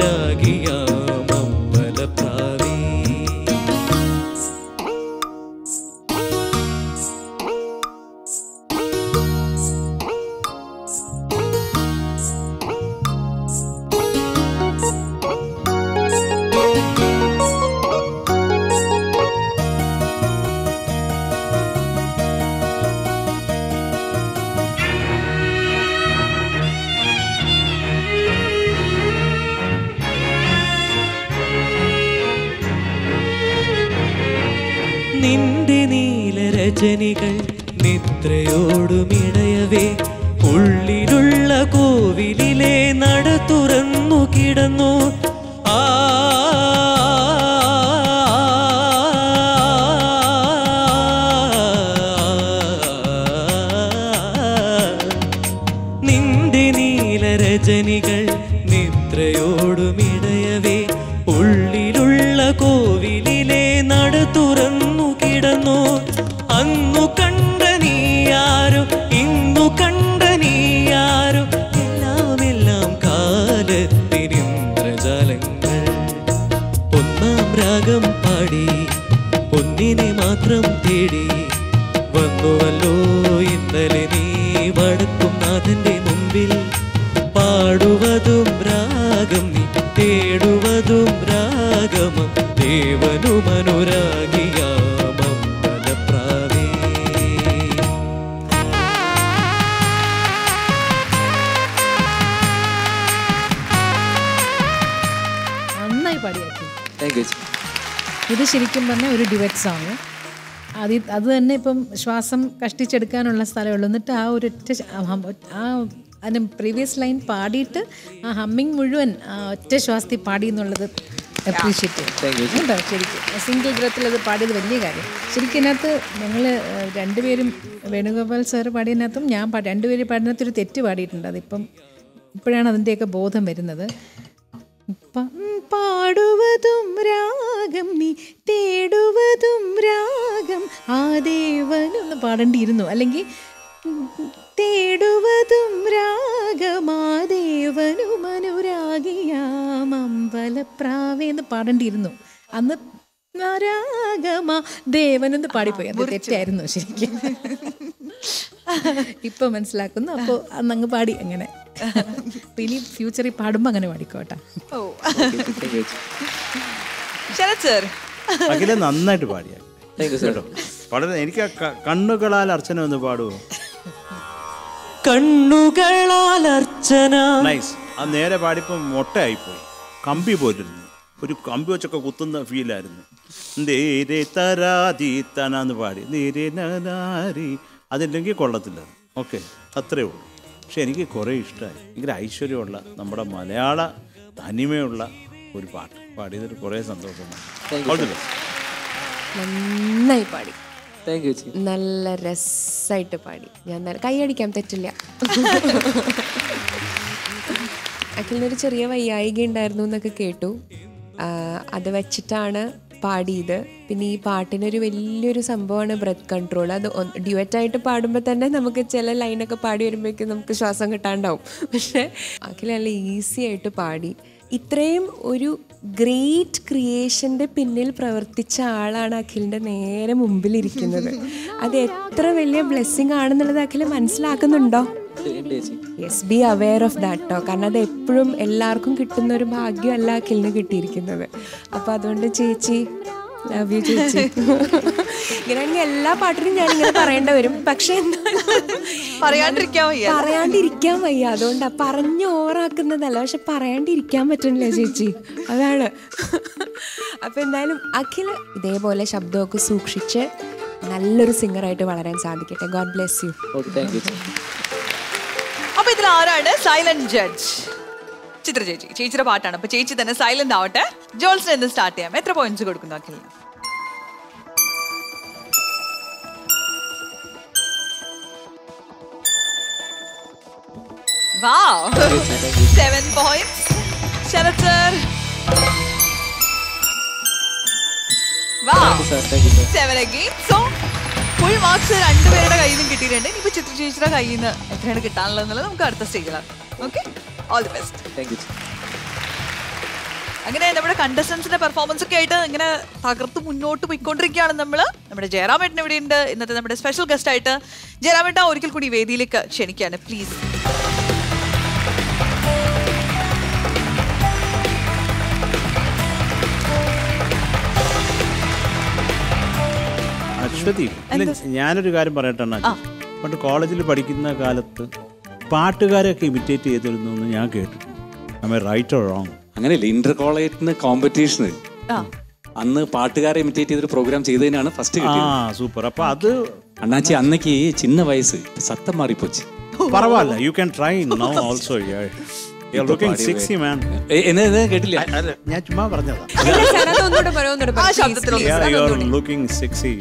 അനുരാഗിയാമമ്പലപ്രാവേ നിന്റെ നീലരജനികൾ നിദ്രയോടുമിടയവേ ഉള്ളിലുള്ള കോവിലിലെ നട തുറന്നു കിടന്നു ആ നിന്റെ നീലരജനികൾ നിദ്രയോടുമിടയവേ ഉള്ളിലുള്ള കോവിലിലെ നട തുറന്നു കിടന്നു അന്നു കണ്ട നീയാരോ ഇന്നു കണ്ട നീയാരോ എല്ലാം എല്ലാം കാലത്തിനിന്ദ്രജാലങ്ങൾ ഒന്നാം രാഗം പാടി ഒന്നിനെ മാത്രം തേടി വന്നുവല്ലോ ഇന്നലെ നീ വടക്കും നാഥന്റെ മുമ്പിൽ പാടുവതും രാഗം നീ തേടുവതും രാഗം ദേവനുമനുരാഗിയാമമ്പലപ്രാവേ നന്നായി പാടിയാക്കി താങ്ക് യു ചേച്ചി ഇത് ശരിക്കും പറഞ്ഞാൽ ഒരു ഡിവറ്റ് സോങ് അത് അത് തന്നെ ഇപ്പം ശ്വാസം കഷ്ടിച്ചെടുക്കാനുള്ള സ്ഥലമുള്ളൂ എന്നിട്ട് ആ ഒരു ഒറ്റ ശ- ആ ഹം- ആ അതിന് പ്രീവിയസ് ലൈൻ പാടിയിട്ട് ആ ഹമ്മിങ് മുഴുവൻ ആ ഒറ്റ ശ്വാസത്തിൽ പാടി എന്നുള്ളത് അപ്രീഷിയേറ്റ് ചെയ്യും കേട്ടോ ശരിക്കും സിംഗിൾ ബ്രത്തിൽ അത് പാടിയത് വലിയ കാര്യം ശരിക്കും ഇതിനകത്ത് ഞങ്ങൾ രണ്ടുപേരും വേണുഗോപാൽ സാറ് പാടിയതിനകത്തും ഞാൻ പാടി രണ്ടുപേരും പാടിനകത്ത് ഒരു തെറ്റ് പാടിയിട്ടുണ്ട് അതിപ്പം ഇപ്പോഴാണ് അതിൻ്റെയൊക്കെ ബോധം വരുന്നത് പ- പാടുവതും രാഗം നീ തേടുവതും രാഗം ആ ദേവനൊന്ന് പാടേണ്ടിയിരുന്നു അല്ലെങ്കിൽ തേടുവതും രാഗം ആ ദേവനും അനുരാഗിയാമമ്പലപ്രാവേ എന്ന് പാടേണ്ടിയിരുന്നു അന്ന് രാഗമാ ദേവനെന്ന് പാടിപ്പോയി അത് തെറ്റായിരുന്നു ശരിക്കും ഇപ്പൊ മനസ്സിലാക്കുന്നു അപ്പോൾ അന്നങ്ങ് പാടി അങ്ങനെ അപ്പൊ ഇനി ഫ്യൂച്ചറിൽ പാടുമ്പോൾ അങ്ങനെ പാടിക്കോട്ടെ ഓ താങ്ക് യു ചേച്ചി ശരത് സർ അഖില നന്നായിട്ട് പാടിയ താങ്ക് യു സാർ വളരെ എനിക്ക് ആ ക- കണ്ണുകളാൽ അർച്ചന ഒന്ന് പാടുവോ കണ്ണുകളാൽ അർച്ചന നൈസ് ആ നേരെ പാടിയപ്പോൾ മൊട്ടയായിപ്പോയി കമ്പി പോലിരുന്നു ഒരു കമ്പി വെച്ചൊക്കെ കുത്തുന്ന ഫീലായിരുന്നു ദേരെ തരാതി തനാന്ന് പാടി ദേരെ നനാരി അതില്ലെങ്കിൽ കൊള്ളത്തില്ല ഓക്കെ അത്രേ ഉള്ളൂ പക്ഷെ എനിക്ക് കുറേ ഇഷ്ടമായി ഭയങ്കര ഐശ്വര്യമുള്ള നമ്മുടെ മലയാള തനിമയുള്ള ഒരു പാട്ട് പാടിയതിൽ കുറേ സന്തോഷമാണ് All the best. നന്നായി പാടി താങ്ക് യു ചേച്ചി നല്ല രസമായിട്ട് പാടി ഞാൻ നല്ല കൈയടിക്കാൻ തെറ്റില്ല അഖിലിനൊരു ചെറിയ വയ്യായിക ഉണ്ടായിരുന്നു എന്നൊക്കെ കേട്ടു ആ, അത് വെച്ചിട്ടാണ് പാടിയത് പിന്നെ ഈ പാട്ടിനൊരു വലിയൊരു സംഭവമാണ് ബ്രെത്ത് കൺട്രോൾ അത് ഡ്യുവറ്റായിട്ട് പാടുമ്പോൾ തന്നെ നമുക്ക് ചില ലൈനൊക്കെ പാടി വരുമ്പോഴേക്കും നമുക്ക് ശ്വാസം കിട്ടാണ്ടാവും പക്ഷേ അഖിൽ നല്ല ഈസി ആയിട്ട് പാടി ഇത്രയും ഒരു ഗ്രേറ്റ് ക്രിയേഷൻ്റെ പിന്നിൽ പ്രവർത്തിച്ച ആളാണ് അഖിലിൻ്റെ നേരെ മുമ്പിലിരിക്കുന്നത് അത് എത്ര വലിയ ബ്ലെസ്സിങ് ആണെന്നുള്ളത് അഖിൽ മനസ്സിലാക്കുന്നുണ്ടോ ഉണ്ട് ചേച്ചി yes be aware of that ടോ കാരണം അത് എപ്പോഴും എല്ലാവർക്കും കിട്ടുന്ന ഒരു ഭാഗ്യമല്ല അഖിലിന് കിട്ടിയിരിക്കുന്നത് അപ്പോൾ അതുകൊണ്ട് ചേച്ചി ലവ് യു ചേച്ചി ഇങ്ങനെ എല്ലാ പാട്ടിനും ഞാൻ ഇങ്ങനെ പറയേണ്ടി വരും പക്ഷെ എന്നാലും പറയാണ്ടിരിക്കാൻ വയ്യ പറയാണ്ടിരിക്കാൻ വയ്യ അതുകൊണ്ടാ പറഞ്ഞു ഓവറാക്കുന്നതല്ല പക്ഷെ പറയാണ്ടിരിക്കാൻ പറ്റുന്നില്ല ചേച്ചി അതാണ് അപ്പൊ എന്തായാലും അഖിൽ ഇതേപോലെ ശബ്ദമൊക്കെ സൂക്ഷിച്ച് നല്ലൊരു സിംഗറായിട്ട് വളരാൻ സാധിക്കട്ടെ God bless you okay thank you ചേച്ചി അപ്പൊ ഇതിൽ ആരാണ് സൈലന്റ് ജഡ്ജ് ചിത്ര ചേച്ചി ചേച്ചിയുടെ പാട്ടാണ് അപ്പൊ ചേച്ചി തന്നെ സൈലന്റ് ആവട്ടെ ജോൾസിന് എന്ന് സ്റ്റാർട്ട് ചെയ്യാം എത്ര പോയിന്റ്സ് കൊടുക്കുന്നു അഖിലിന് സെവൻ പോയിന്റ്സ് ശരത് സർ വാ sir thank you sir seven again so full marks രണ്ടുപേരുടെ കയ്യിൽ നിന്നും കിട്ടിയിട്ടുണ്ട് ഇനിയിപ്പോ ചിത്ര ചേച്ചിയുടെ കയ്യിൽ നിന്ന് എത്രയാണ് കിട്ടാനുള്ളത് എന്നുള്ളത് നമുക്ക് അടുത്ത സ്റ്റേജിലാണ് okay all the best thank you അങ്ങനെ നമ്മുടെ കണ്ടസ്റ്റൻസിന്റെ പെർഫോമൻസ് ഒക്കെ ആയിട്ട് ഇങ്ങനെ തകർത്ത് മുന്നോട്ട് പോയിക്കൊണ്ടിരിക്കുകയാണ് നമ്മൾ നമ്മുടെ ജയറാമേട്ടൻ ഇവിടെ ഉണ്ട് ഇന്നത്തെ നമ്മുടെ സ്പെഷ്യൽ ഗസ്റ്റ് ആയിട്ട് ജയറാമേട്ട ഒരിക്കൽ കൂടി വേദിയിലേക്ക് ക്ഷണിക്കുകയാണ് പ്ലീസ് അശ്വതി ഇല്ല, ഞാനൊരു കാര്യം പറയട്ടെ അണ്ണാ പണ്ട് കോളേജിൽ പഠിക്കുന്ന കാലത്ത് പാട്ടുകാരെയൊക്കെ ഇമിറ്റേറ്റ് ചെയ്തിരുന്നു എന്ന് ഞാൻ കേട്ടു നമ്മെ റൈറ്റ് ഓർ റോങ് അങ്ങനെയല്ല ഇന്റർ കോളേജിന് കോമ്പറ്റീഷന് അന്ന് പാട്ടുകാരെ ഇമിറ്റേറ്റ് ചെയ്തൊരു പ്രോഗ്രാം ചെയ്തതിനാണ് ഫസ്റ്റ് ആ കിട്ടിയത് സൂപ്പർ അപ്പൊ അത് അണ്ണാച്ചി അന്നക്ക് ചിന്ന വയസ്സ് സത്തം മാറിപ്പോச்சு പറവാല്ല you can try now also looking sexy man ഏ, എന്നെ എന്നെ കേട്ടില്ല ഞാൻ ചുമ്മാ പറഞ്ഞതാ അല്ല, ശരത് ഒന്നുകൂടെ പറയൂ ഒന്നുകൂടെ ആ പറയൂ. ശബ്ദത്തിൽ Please, please, യു ആർ അതൊന്നുകൂടി. ലുക്കിംഗ് സിക്സി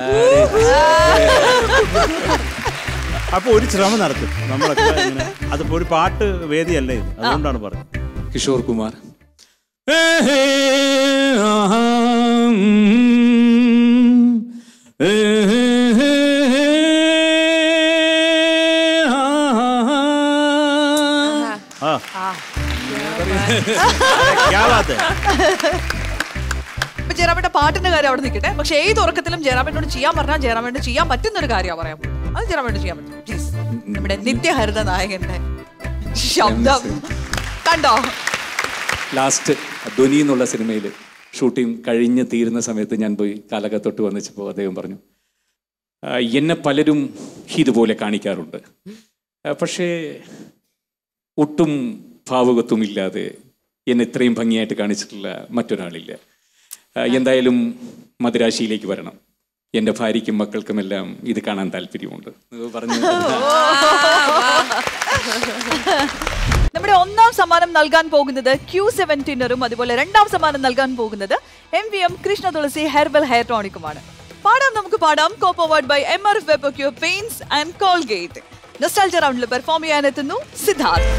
അപ്പൊ ഒരു ശ്രമം നടത്തും നമ്മളൊക്കെ ഇങ്ങനെ അതിപ്പോ ഒരു പാട്ട് വേദിയല്ലേ ഇത് അതുകൊണ്ടാണ് പറഞ്ഞത് കിഷോർ കുമാർ ആ ക്യാ ബാത് ഹൈ ഇപ്പൊ ജയറാമേട്ട പാട്ടിന്റെ കാര്യം അവിടെ നിൽക്കട്ടെ പക്ഷെ ഏത് ഉറക്കത്തിലും ജയറാമേട്ടനോട് ചെയ്യാൻ പറഞ്ഞാൽ ജയറാമേട്ടൻ ചെയ്യാൻ പറ്റുന്ന ഒരു കാര്യമാണ് പറയാൻ പോകുന്നത് അത് ജയറാമേട്ടൻ ചെയ്യാൻ പറ്റും പ്ലീസ് നമ്മുടെ നിത്യഹരിത നായകന്റെ ശബ്ദം കണ്ടോ ലാസ്റ്റ് ധ്വനി എന്നുള്ള സിനിമയിൽ ഷൂട്ടിംഗ് കഴിഞ്ഞ് തീരുന്ന സമയത്ത് ഞാൻ പോയി കാലകത്തൊട്ട് വന്നിച്ചപ്പോൾ അദ്ദേഹം പറഞ്ഞു "ആ, എന്നെ പലരും ഇതുപോലെ കാണിക്കാറുണ്ട് ആ, പക്ഷേ ഒട്ടും ഭാവുകത്വം ഇല്ലാതെ എന്നെ ഇത്രയും ഭംഗിയായിട്ട് കാണിച്ചിട്ടുള്ള മറ്റൊരാളില്ല ആ, എന്തായാലും മദിരാശിയിലേക്ക് വരണം എൻ്റെ ഭാര്യയ്ക്കും മക്കൾക്കുമെല്ലാം ഇത് കാണാൻ താല്പര്യമുണ്ട് എന്ന് പറഞ്ഞു നമ്മുടെ ഒന്നാം സമ്മാനം നൽകാൻ പോകുന്നത് ക്യൂ സെവൻറ്റീനറും അതുപോലെ രണ്ടാം സമ്മാനം നൽകാൻ പോകുന്നത് M V M Krishna Tulasi herbal hair ടോണിക്കുമാണ് പാടാം നമുക്ക് പാടാം co powered by M R F Vapocure paints and Colgate nostalgia റൗണ്ടിൽ പെർഫോം ചെയ്യാനെത്തുന്നു സിദ്ധാർത്ഥ്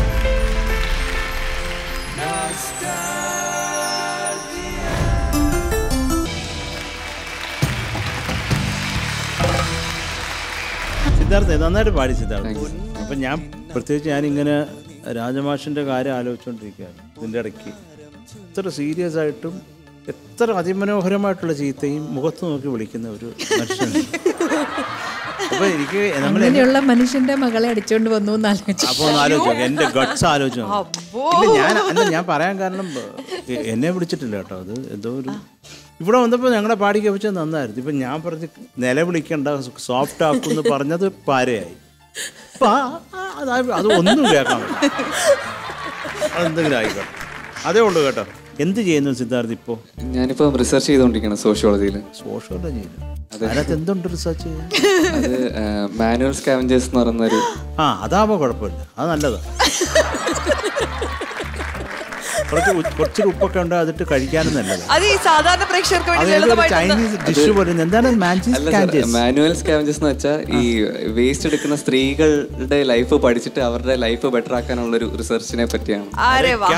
സിദ്ധാർത്ഥ നന്നായിട്ട് പാടി സിദ്ധാർത്ഥ അപ്പം ഞാൻ പ്രത്യേകിച്ച് ഞാനിങ്ങനെ രാജമാഷിൻ്റെ കാര്യം ആലോചിച്ചുകൊണ്ടിരിക്കുകയാണ് ഇതിൻ്റെ ഇടയ്ക്ക് എത്ര സീരിയസ് ആയിട്ടും എത്ര അതിമനോഹരമായിട്ടുള്ള ചീത്തയും മുഖത്ത് നോക്കി വിളിക്കുന്ന ഒരു മനുഷ്യനാണ് അപ്പോൾ എനിക്ക് നമ്മൾ അങ്ങനെയുള്ള മനുഷ്യന്റെ മകളെ അടിച്ചോണ്ട് വന്നു എന്ന് ആലോചിച്ചു അപ്പോൾ ഒന്ന് ആലോചിച്ചു എന്റെ ഗട്ട്സ് ആലോചിച്ചു ഇല്ല ഞാൻ അല്ല ഞാൻ പറയാൻ കാരണം എ- എന്നെ വിളിച്ചിട്ടില്ല കേട്ടോ അത് എന്തോ ഒരു ഇവിടെ വന്നപ്പോൾ ഞങ്ങളെ പാടി കവിച്ചത് നന്നായിരുന്നു ഇപ്പം ഞാൻ പറഞ്ഞ് നിലവിളിക്കണ്ട സോഫ്റ്റ് ആക്കുമെന്ന് പറഞ്ഞത് പാരയായി അപ്പൊ ആ- ആ- അത് അത് ഒന്നും കേൾക്കാൻ പറ്റില്ല. അതെന്തെങ്കിലും ആയിക്കോട്ടെ അതേ ഉള്ളൂ കേട്ടോ എന്ത് ചെയ്യുന്നു സിദ്ധാർത്ഥ് ഇപ്പോൾ ഞാനിപ്പോൾ റിസർച്ച് ചെയ്തുകൊണ്ടിരിക്കുകയാണ് സോഷ്യോളജിയിൽ സോഷ്യൽ ചെയ്യുന്നു അതിനകത്ത് എന്തുണ്ട് റിസർച്ച് ചെയ്യാൻ അത് മാനുവൽ സ്കാവഞ്ചേഴ്സ് എന്ന് പറയുന്ന ഒരു ആ അതാവുമ്പോൾ കുഴപ്പമില്ല അത് നല്ലതാണ് കുറച്ച് ഉ- കുറച്ചൊരു ഉപ്പൊക്കെ ഉണ്ട് അതിട്ട് കഴിക്കാനും നല്ലതാണ് അത് ഈ സാധാരണ പ്രേക്ഷകർക്ക് വേണ്ടി അതൊരു ലളിതമായിട്ട് ചൈനീസ് ഡിഷ് പോലെ എന്താണ് മാഞ്ചീസ് അല്ല സാർ കാഞ്ചീസ് മാനുവൽ സ്കാവഞ്ചേഴ്സ് എന്ന് വെച്ചാൽ ഈ വേസ്റ്റ് എടുക്കുന്ന സ്ത്രീകളുടെ ലൈഫ് പഠിച്ചിട്ട് അവരുടെ ലൈഫ് ബെറ്റർ ആക്കാനുള്ള ഒരു റിസർച്ചിനെ പറ്റിയാണ് ആരെ വാ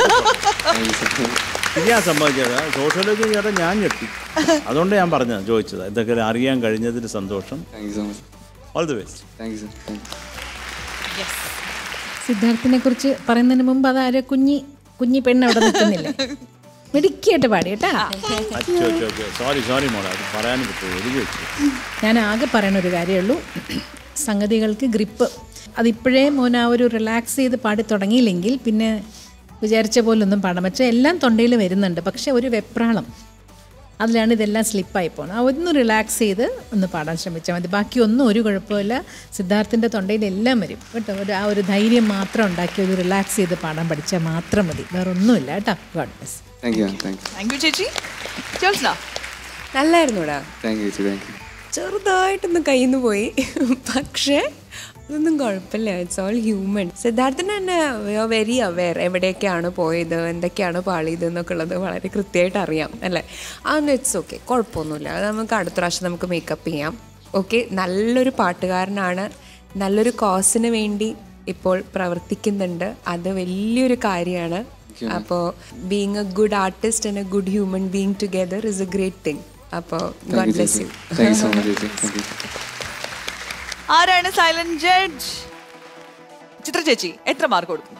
ഇത് ഞാൻ സംഭവിച്ചത് സോഷ്യോളജി ചേട്ടാ ഞാൻ ഞെട്ടി അതുകൊണ്ട് ഞാൻ പറഞ്ഞത് ചോദിച്ചത് ഇതൊക്കെ അറിയാൻ കഴിഞ്ഞതിൽ സന്തോഷം thank you so much all the best thank you sir thank you സിദ്ധാർത്ഥിനെ കുറിച്ച് പറയുന്നതിന് മുമ്പ് അതാരെ കുഞ്ഞി കുഞ്ഞി പെണ്ണ് അവിടെ നിൽക്കുന്നില്ലേ മിടുക്കിയായിട്ട് പാടി കേട്ടാ അച്ചോ അച്ചോ അച്ചോ സോറി സോറി മോളെ അത് പറയാനും പറ്റുമോ എഴുതി വെച്ചു ഞാൻ ആകെ പറയണ ഒരു കാര്യമുള്ളൂ സംഗതികൾക്ക് ഗ്രിപ്പ് അതിപ്പോഴേ മോൻ ആ ഒരു റിലാക്സ് ചെയ്ത് പാടി തുടങ്ങിയില്ലെങ്കിൽ പിന്നെ വിചാരിച്ച പോലൊന്നും പാടാൻ പക്ഷേ എല്ലാം തൊണ്ടയിൽ വരുന്നുണ്ട് പക്ഷെ ഒരു വെപ്രാളം അതിലാണ് ഇതെല്ലാം സ്ലിപ്പായി പോകുന്നത് ആ ഒന്ന് റിലാക്സ് ചെയ്ത് ഒന്ന് പാടാൻ ശ്രമിച്ചാൽ മതി ബാക്കി ഒന്നും ഒരു കുഴപ്പമില്ല സിദ്ധാർത്ഥിൻ്റെ തൊണ്ടയിൽ എല്ലാം വരും കേട്ടോ ഒരു ആ ഒരു ധൈര്യം മാത്രം ഉണ്ടാക്കി ഒരു റിലാക്സ് ചെയ്ത് പാടാൻ പഠിച്ചാൽ മാത്രം മതി വേറെ ഒന്നുമില്ല കേട്ടോ God bless thank you thank you thank you ചേച്ചി ചോദിച്ചാ നല്ലായിരുന്നൂടാ താങ്ക് യു ചേച്ചി താങ്ക് യു ചെറുതായിട്ടൊന്ന് കയ്യിൽ നിന്ന് പോയി പക്ഷേ അതൊന്നും കുഴപ്പമില്ല ഇറ്റ്സ് ഓൾ ഹ്യൂമൻ സിദ്ധാർത്ഥന് തന്നെ വെരി അവെയർ എവിടെയൊക്കെയാണ് പോയത് എന്തൊക്കെയാണ് പാളിയത് എന്നൊക്കെ ഉള്ളത് വളരെ കൃത്യമായിട്ട് അറിയാം അല്ലേ അതൊന്നും ഇറ്റ്സ് ഓക്കെ കുഴപ്പമൊന്നുമില്ല അത് നമുക്ക് അടുത്ത പ്രാവശ്യം നമുക്ക് മേക്കപ്പ് ചെയ്യാം ഓക്കെ നല്ലൊരു പാട്ടുകാരനാണ് നല്ലൊരു കോസിന് വേണ്ടി ഇപ്പോൾ പ്രവർത്തിക്കുന്നുണ്ട് അത് വലിയൊരു കാര്യമാണ് അപ്പോൾ being a good artist and a good human being together is a great thing അപ്പോൾ God bless you thank you so much ചേച്ചി താങ്ക് യു ആരാണ് സൈലന്റ് ജഡ്ജ് ചിത്ര ചേച്ചി എത്ര മാർക്ക് കൊടുക്കും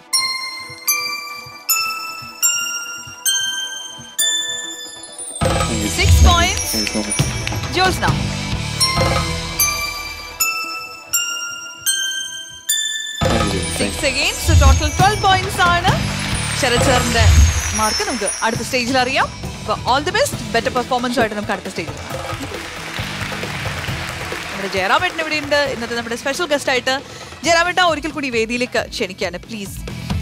six point thank you so much Jyotsna thank you six against total twelve points ആണ് ശരത് സാറിന്റെ മാർക്ക് നമുക്ക് അടുത്ത സ്റ്റേജിൽ അറിയാം അപ്പൊ all the best better performance ആയിട്ട് നമുക്ക് അടുത്ത സ്റ്റേജിൽ നമ്മുടെ ജയറാമേട്ടൻ ഇവിടെ ഉണ്ട് ഇന്നത്തെ നമ്മുടെ സ്പെഷ്യൽ ഗസ്റ്റ് ആയിട്ട് ജയറാമേട്ട ഒരിക്കൽ കൂടി വേദിയിലേക്ക് ക്ഷണിക്കുകയാണ് പ്ലീസ്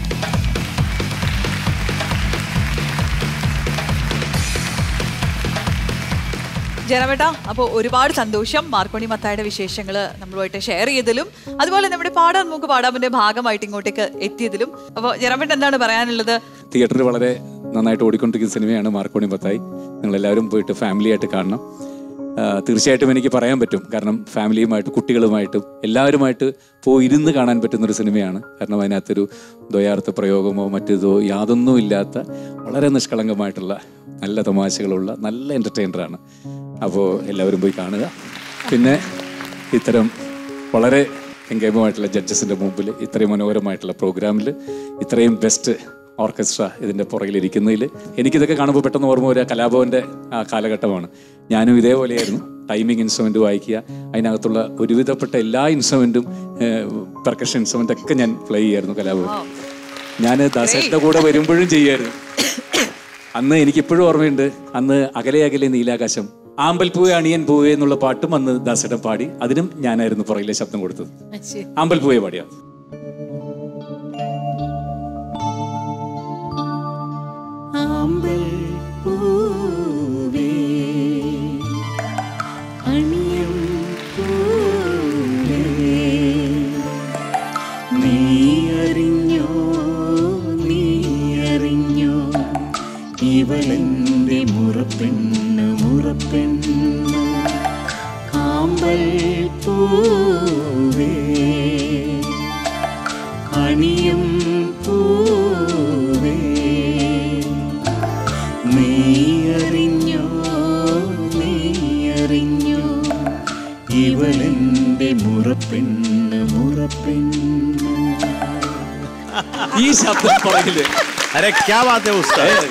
ജയറാമേട്ട അപ്പോൾ ഒരുപാട് സന്തോഷം മാർക്കോണി മത്തായുടെ വിശേഷങ്ങൾ നമ്മളുമായിട്ട് ഷെയർ ചെയ്തതിലും അതുപോലെ നമ്മുടെ പാടാൻ നമുക്ക് പാടാമിന്റെ ഭാഗമായിട്ട് ഇങ്ങോട്ടേക്ക് എത്തിയതിലും അപ്പോൾ ജയറാമേട്ടൻ എന്താണ് പറയാനുള്ളത് തിയേറ്ററിൽ വളരെ നന്നായിട്ട് ഓടിക്കൊണ്ടിരിക്കുന്ന സിനിമയാണ് മാർക്കോണി പത്തായി നിങ്ങൾ എല്ലാവരും പോയിട്ട് ഫാമിലി ആയിട്ട് കാണണം ആ, തീർച്ചയായിട്ടും എനിക്ക് പറയാൻ പറ്റും കാരണം ഫാമിലിയുമായിട്ട് കുട്ടികളുമായിട്ടും എല്ലാവരുമായിട്ട് പോയി ഇരുന്ന് കാണാൻ പറ്റുന്ന ഒരു സിനിമയാണ് കാരണം അതിനകത്തൊരു ദ്വയാർത്ഥ പ്രയോഗമോ മറ്റിതോ യാതൊന്നും ഇല്ലാത്ത വളരെ നിഷ്കളങ്കമായിട്ടുള്ള നല്ല തമാശകളുള്ള നല്ല എൻ്റർടൈനറാണ് അപ്പോൾ എല്ലാവരും പോയി കാണുക പിന്നെ ഇത്തരം വളരെ എങ്കേമമായിട്ടുള്ള ജഡ്ജസിൻ്റെ മുമ്പിൽ ഇത്രയും മനോഹരമായിട്ടുള്ള പ്രോഗ്രാമിൽ ഇത്രയും ബെസ്റ്റ് ഓർക്കസ്ട്ര ഇതിൻ്റെ പുറകിലിരിക്കുന്നതിൽ എനിക്കിതൊക്കെ കാണുമ്പോൾ പെട്ടെന്ന് ഓർമ്മ വരിക കലാഭവൻ്റെ ആ കാലഘട്ടമാണ് ഞാനും ഇതേപോലെയായിരുന്നു ടൈമിംഗ് ഇൻസ്ട്രുമെൻ്റ് വായിക്കുക അതിനകത്തുള്ള ഒരുവിധപ്പെട്ട എല്ലാ ഇൻസ്ട്രുമെൻറ്റും പെർക്കഷൻ ഇൻസ്ട്രുമെൻ്റ് ഒക്കെ ഞാൻ പ്ലേ ചെയ്യായിരുന്നു കലാഭവൻ ഞാൻ ദാസേട്ടൻ്റെ കൂടെ വരുമ്പോഴും ചെയ്യായിരുന്നു അന്ന് എനിക്കിപ്പോഴും ഓർമ്മയുണ്ട് അന്ന് അകലെ അകലെ നീലാകാശം ആമ്പൽപ്പൂവെ അണിയൻ പൂവേ എന്നുള്ള പാട്ടും അന്ന് ദാസേട്ടൻ പാടി അതിനും ഞാനായിരുന്നു പുറകിലെ ശബ്ദം കൊടുത്തത് ആമ്പൽപ്പൂവെ പാടിയ നീ അറിഞ്ഞോ നീ അറിഞ്ഞോ ഇവളെന്റെ മുറപ്പെണ്ണ് മുറപ്പെണ്ണ് ആമ്പൽ പൂവേ അണിയും പൂവേ നീ അറിഞ്ഞോ നീ അറിഞ്ഞോ ഇവളെന്റെ മുറപ്പെണ്ണ് മുറപ്പെണ്ണ് ഈ ശബ്ദം പുറകില് അരെ ക്യാ ബാത് ഹൈ ഉസ്താദ്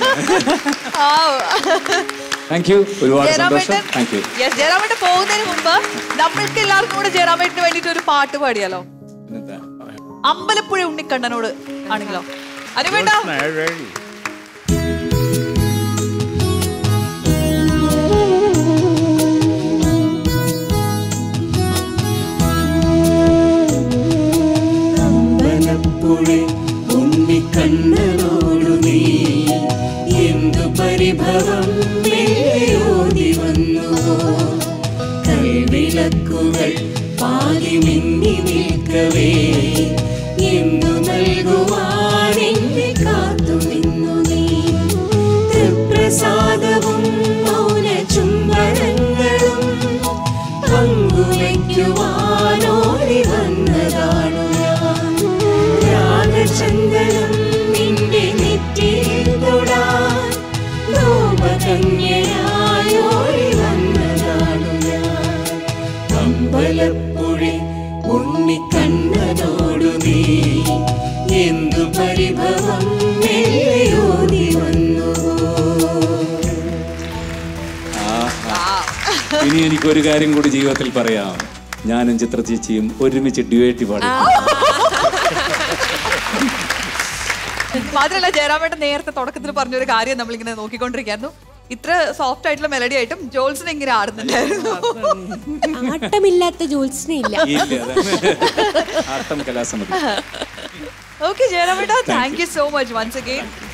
താങ്ക് യു ഒരുപാട് സന്തോഷം ജയറാമേട്ടൻ താങ്ക് യു Yes, ജയറാമേട്ടൻ പോകുന്നതിന് മുമ്പ് നമ്മൾക്ക് എല്ലാവർക്കും കൂടെ ജയറാമേട്ടന് വേണ്ടിട്ട് ഒരു പാട്ട് പാടിയാലോ അമ്പലപ്പുഴ ഉണ്ണിക്കണ്ണനോട് ആണെങ്കിലോ അനുവേണ്ട അമ്പലപ്പുഴെ ഉണ്ണിക്കണ്ണനോടു നീ എന്തു പരിഭവം മേയോതി വന്നുവോ കൽവിളക്കുകൾ പാതി മിന്നി നിൽക്കവേ എന്തു നൽകുവാനെന്നെ കാത്തു നിന്നു നീ തൃപ്രസാദവും മൗന ചുംബനങ്ങളും പങ്കുവയ്ക്കുവാനോടി വന്നതാണു ഞാൻ രാഗചന്ദനം നിന്റെ നെറ്റിയിൽ തൊടാൻ ഗോപകന്യയായോടി വന്നതാണു ഞാൻ അമ്പലപ്പുഴി ഉണ്ണിക്കണ്ണനോടു നീ എന്തു പരിഭവം മെല്ലയോടി വന്നുവോ ഇനി എനിക്കൊരു കാര്യം കൂടി ജീവിതത്തിൽ പറയാം ഞാനും ചിത്ര ചേച്ചിയും ഒരുമിച്ച് ഡ്യുവേറ്റി പാടി മാത്രമല്ല ജയറാമേട്ടൻ നേരത്തെ തുടക്കത്തിൽ പറഞ്ഞൊരു കാര്യം നമ്മളിങ്ങനെ നോക്കിക്കൊണ്ടിരിക്കായിരുന്നു ഇത്ര സോഫ്റ്റ് ആയിട്ടുള്ള മെലഡി ആയിട്ടും ജോൾസിനെ ഇങ്ങനെ ആടുന്നുണ്ടായിരുന്നു ആട്ടമില്ലാത്ത ജോത്സ്ന ഇല്ല ഇല്ല അതാണ്. ആട്ടം കലാസമിതി ഓക്കെ ജയറാമേട്ട thank you so much once again